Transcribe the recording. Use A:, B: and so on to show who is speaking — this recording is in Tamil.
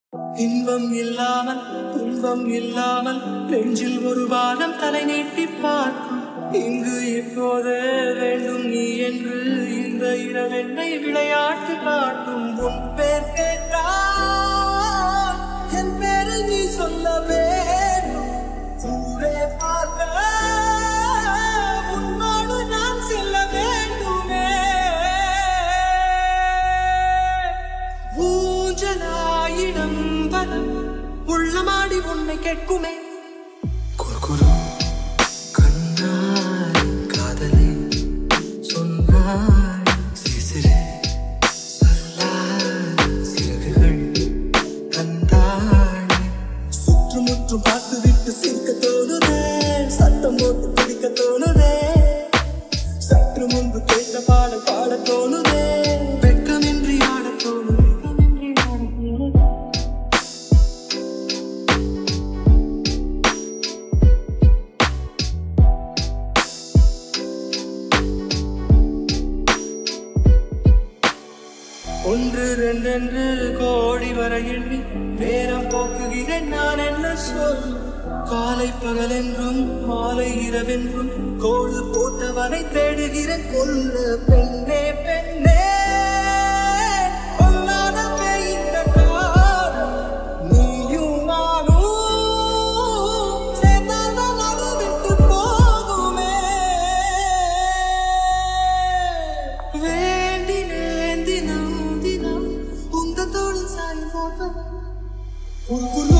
A: இன்பம் இல்லாமல் துன்பம் இல்லாமல் நெஞ்சில் ஒரு வாரம் தலை நீட்டி பார்க்கும் இங்கு இப்போதே வேண்டும் நீ என்று இந்த இரவெண்ணை விளையாட்டு காட்டும் உன் பேர் கேட்டால் என் பேரை நீ சொல்ல வேண்டும் ஊரே பார்க்க உன்னோடு நான் செல்ல வேண்டுமே ஊஞ்சலாயிடம் பலம் உள்ளமாடி உன்னை கேட்குமே குறுகுறு கண்ணால் காதலை சொன்னாய் சிசிறு சொல்லால் சிறகுகள் தந்தாள் சுற்றுமுற்றும் பார்த்து விட்டு சிரிக்க தோணுதே சத்தம் போட்டு பிடிக்க தோணுதே சற்று முன்பு கேட்ட பாடல் பாட தோணுதே வெட்கமின்றி ஆட தோணுதே ஒன்று ரெண்டென்று கோடி வரை எண்ணி நேரம் போக்குகிறேன் நான் என்ன சொல் காலை பகலென்றும் மாலை இரவென்றும் கோடு போட்டவனை தேடுகிறேன் கொல்ல பெண்ணே பெண்ணே பொல்லாத பெய்த காலம் நீயும் நானும் சேர்ந்தால்தான் அது விட்டு போகுமே வேண்டினேன் தினம் தினம் உங்கள் தோளில் சாயும் போது